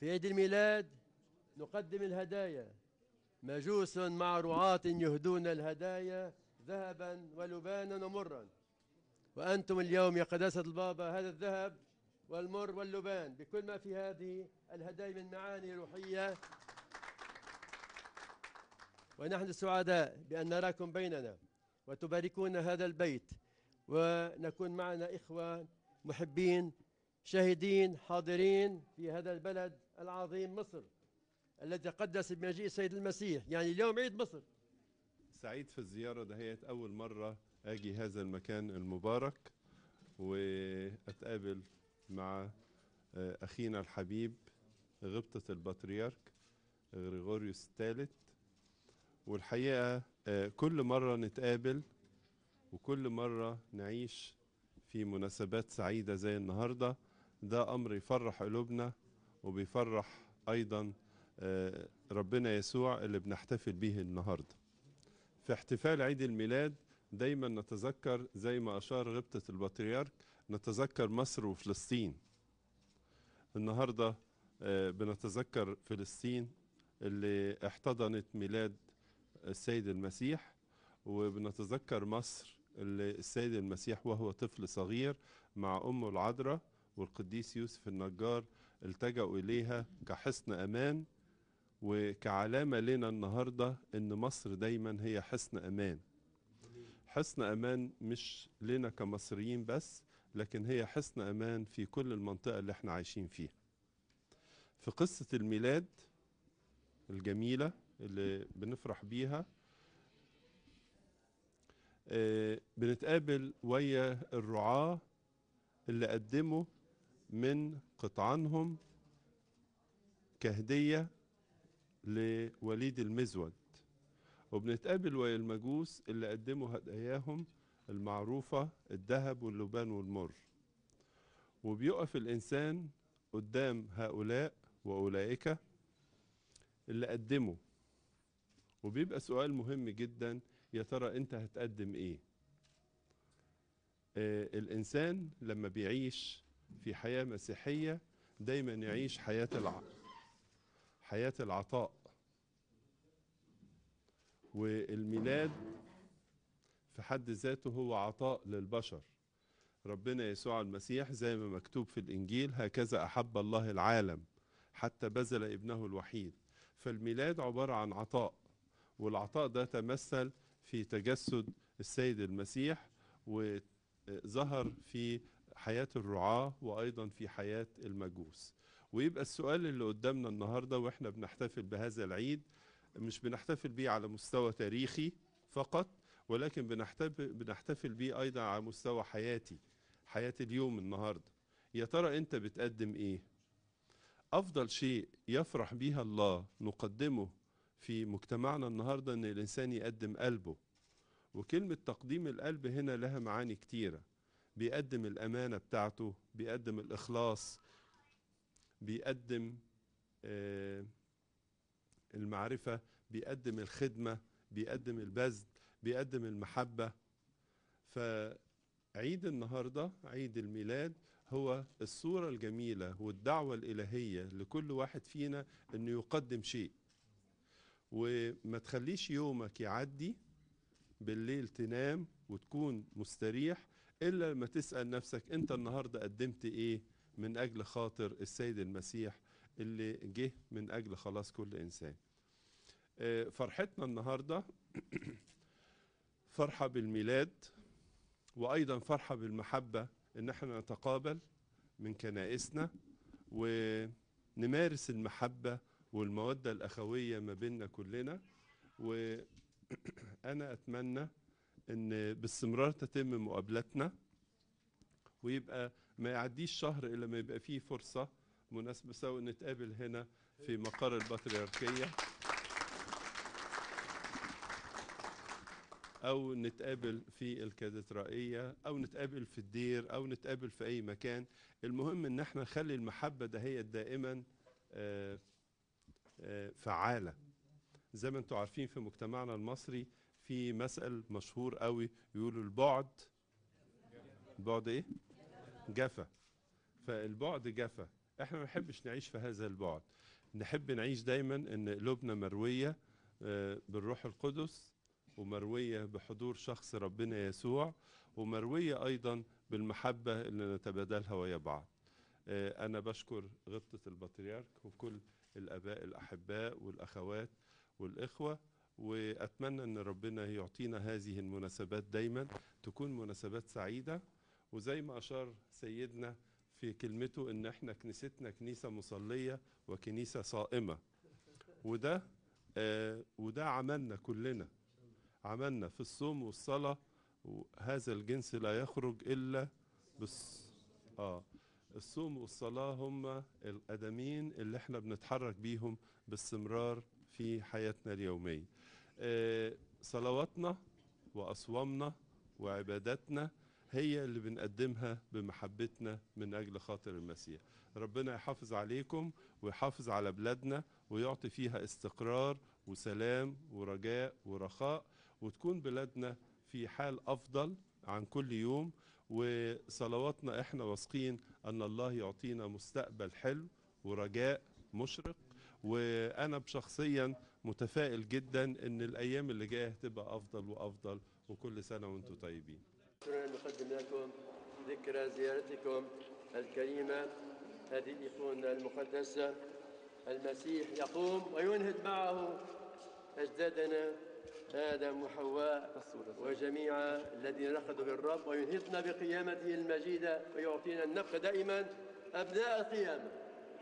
في عيد الميلاد نقدم الهدايا مجوس مع رعاة يهدون الهدايا ذهبا ولبانا ومرا وأنتم اليوم يا قداسة البابا هذا الذهب والمر واللبان بكل ما في هذه الهدايا من معاني روحية ونحن سعداء بأن نراكم بيننا وتباركون هذا البيت ونكون معنا إخوة محبين شاهدين حاضرين في هذا البلد العظيم مصر الذي قدس بمجيء السيد المسيح يعني اليوم عيد مصر سعيد في الزيارة دهيت أول مرة أجي هذا المكان المبارك وأتقابل مع آه، أخينا الحبيب غبطة البطريرك غريغوريوس الثالث والحقيقة آه، كل مرة نتقابل وكل مرة نعيش في مناسبات سعيدة زي النهاردة ده أمر يفرح قلوبنا وبيفرح أيضا آه، ربنا يسوع اللي بنحتفل به النهارده في احتفال عيد الميلاد دايما نتذكر زي ما أشار غبطة البطريرك نتذكر مصر وفلسطين النهاردة آه، بنتذكر فلسطين اللي احتضنت ميلاد السيد المسيح وبنتذكر مصر اللي السيد المسيح وهو طفل صغير مع أمه العذراء والقديس يوسف النجار التجأوا إليها كحصن أمان وكعلامة لنا النهاردة إن مصر دايما هي حصن أمان حصن أمان مش لنا كمصريين بس لكن هي حصن أمان في كل المنطقة اللي احنا عايشين فيها في قصة الميلاد الجميلة اللي بنفرح بيها آه، بنتقابل ويا الرعاة اللي قدموا من قطعانهم كهدية لوليد المزود وبنتقابل ويا المجوس اللي قدموا هداياهم المعروفة الذهب واللبان والمر وبيقف الإنسان قدام هؤلاء وأولئك اللي قدموا وبيبقى سؤال مهم جدا يا ترى أنت هتقدم إيه آه الإنسان لما بيعيش في حياة مسيحية دايما يعيش حياة الع... حياة العطاء والميلاد في حد ذاته هو عطاء للبشر ربنا يسوع المسيح زي ما مكتوب في الإنجيل هكذا أحب الله العالم حتى بذل ابنه الوحيد فالميلاد عبارة عن عطاء والعطاء ده تمثل في تجسد السيد المسيح وظهر في حياة الرعاة وأيضا في حياة المجوس ويبقى السؤال اللي قدامنا النهارده واحنا بنحتفل بهذا العيد مش بنحتفل بيه على مستوى تاريخي فقط ولكن بنحتفل بنحتفل بيه ايضا على مستوى حياتي حياة اليوم النهارده يا ترى انت بتقدم ايه افضل شيء يفرح بيها الله نقدمه في مجتمعنا النهارده ان الانسان يقدم قلبه وكلمة تقديم القلب هنا لها معاني كتيرة بيقدم الأمانة بتاعته بيقدم الإخلاص بيقدم آه، المعرفة بيقدم الخدمة بيقدم البذل بيقدم المحبة فعيد النهاردة عيد الميلاد هو الصورة الجميلة والدعوة الإلهية لكل واحد فينا أنه يقدم شيء وما تخليش يومك يعدي بالليل تنام وتكون مستريح إلا لما تسأل نفسك أنت النهاردة قدمت إيه من أجل خاطر السيد المسيح اللي جه من أجل خلاص كل إنسان آه، فرحتنا النهاردة فرحة بالميلاد وأيضا فرحة بالمحبة إن احنا نتقابل من كنائسنا ونمارس المحبة والمودة الأخوية ما بيننا كلنا وأنا أتمنى إن باستمرار تتم مقابلتنا ويبقى ما يعديش شهر الا ما يبقى فيه فرصه مناسبه سواء نتقابل هنا في مقر البطريركيه او نتقابل في الكاتدرائيه او نتقابل في الدير او نتقابل في اي مكان المهم ان احنا نخلي المحبه دهيت دائما آه، آه، فعاله زي ما انتم عارفين في مجتمعنا المصري في مثل مشهور قوي يقولوا البعد البعد ايه جفا فالبعد جفا احنا ما نحبش نعيش في هذا البعد نحب نعيش دايما ان قلوبنا مرويه آه، بالروح القدس ومرويه بحضور شخص ربنا يسوع ومرويه ايضا بالمحبه اللي نتبادلها ويا بعض آه، انا بشكر غبطه البطريرك وكل الاباء الاحباء والاخوات والاخوه واتمنى ان ربنا يعطينا هذه المناسبات دايما تكون مناسبات سعيده وزي ما اشار سيدنا في كلمته ان احنا كنيستنا كنيسه مصليه وكنيسه صائمه وده آه وده عملنا كلنا عملنا في الصوم والصلاه وهذا الجنس لا يخرج الا بس اه الصوم والصلاه هم الادمين اللي احنا بنتحرك بيهم باستمرار في حياتنا اليوميه آه صلواتنا واصوامنا وعباداتنا هي اللي بنقدمها بمحبتنا من أجل خاطر المسيح ربنا يحافظ عليكم ويحافظ على بلادنا ويعطي فيها استقرار وسلام ورجاء ورخاء وتكون بلادنا في حال أفضل عن كل يوم وصلواتنا احنا واثقين أن الله يعطينا مستقبل حلو ورجاء مشرق وأنا بشخصيا متفائل جدا أن الأيام اللي جاية هتبقى أفضل وأفضل وكل سنة وأنتم طيبين شكرا نقدم لكم ذكرى زيارتكم الكريمة هذه الإيقونة المقدسة المسيح يقوم وينهض معه أجدادنا آدم وحواء وجميع الذين رقدوا بالرب وينهضنا بقيامته المجيدة ويعطينا أن نبقى دائما أبناء القيامة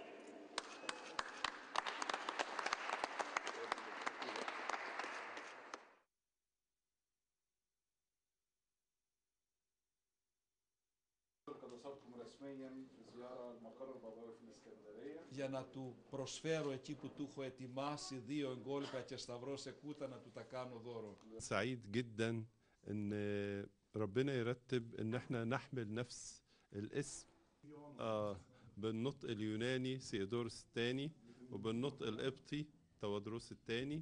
قدساتكم رسميا في زياره المقر البابوي في الاسكندريه για να του προσφέρω εκεί που του έχω ετοιμάσει δύο εγκόλπα και σταυρό σε κούτα να του τα κάνω δώρο. سعيد جدا ان ربنا يرتب ان احنا نحمل نفس الاسم آه بالنطق اليوناني سيدورس الثاني وبالنطق القبطي تودروس الثاني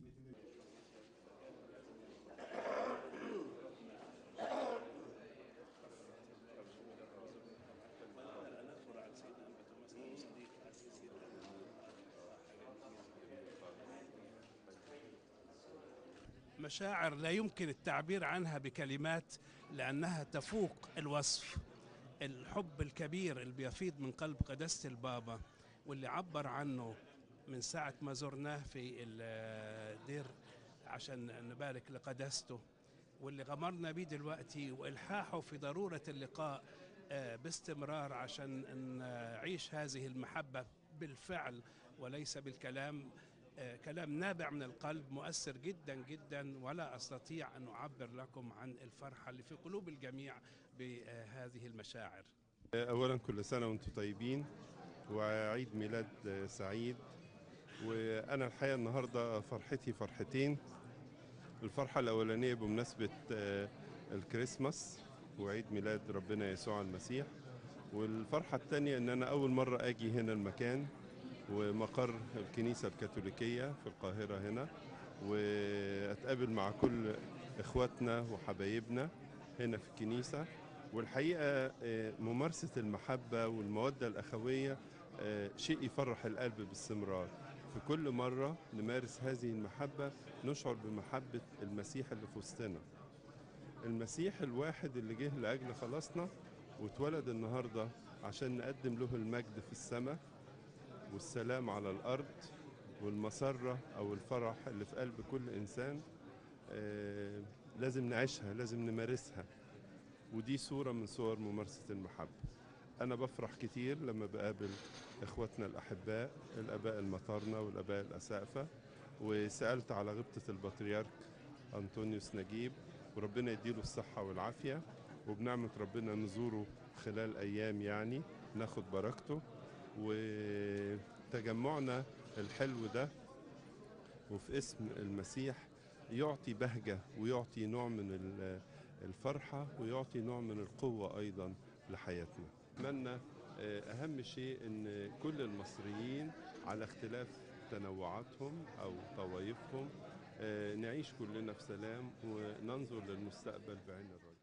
مشاعر لا يمكن التعبير عنها بكلمات لأنها تفوق الوصف الحب الكبير اللي بيفيض من قلب قداسة البابا واللي عبر عنه من ساعة ما زرناه في الدير عشان نبارك لقداسته واللي غمرنا بيه دلوقتي وإلحاحه في ضرورة اللقاء آه، باستمرار عشان نعيش هذه المحبة بالفعل وليس بالكلام آه، كلام نابع من القلب مؤثر جدا جدا ولا استطيع ان اعبر لكم عن الفرحه اللي في قلوب الجميع بهذه المشاعر. اولا كل سنه وانتم طيبين وعيد ميلاد سعيد وانا الحقيقه النهارده فرحتي فرحتين الفرحه الاولانيه بمناسبه آه، الكريسماس وعيد ميلاد ربنا يسوع المسيح والفرحه الثانيه ان انا اول مره اجي هنا المكان ومقر الكنيسه الكاثوليكيه في القاهره هنا واتقابل مع كل اخواتنا وحبايبنا هنا في الكنيسه والحقيقه آه، ممارسه المحبه والموده الاخويه آه، شيء يفرح القلب باستمرار في كل مره نمارس هذه المحبه نشعر بمحبه المسيح اللي في وسطنا المسيح الواحد اللي جه لاجل خلاصنا واتولد النهارده عشان نقدم له المجد في السماء والسلام على الارض والمسره او الفرح اللي في قلب كل انسان آه، لازم نعيشها لازم نمارسها ودي صوره من صور ممارسه المحبه انا بفرح كتير لما بقابل اخواتنا الاحباء الاباء المطارنه والاباء الاسقفه وسالت على غبطه البطريرك انطونيوس نجيب وربنا يديله الصحه والعافيه وبنعمه ربنا نزوره خلال ايام يعني ناخد بركته وتجمعنا الحلو ده وفي اسم المسيح يعطي بهجة ويعطي نوع من ال- الفرحة ويعطي نوع من القوة أيضا لحياتنا أتمنى آه، أهم شيء أن كل المصريين على اختلاف تنوعاتهم أو طوائفهم آه، نعيش كلنا في سلام وننظر للمستقبل بعين الرجاء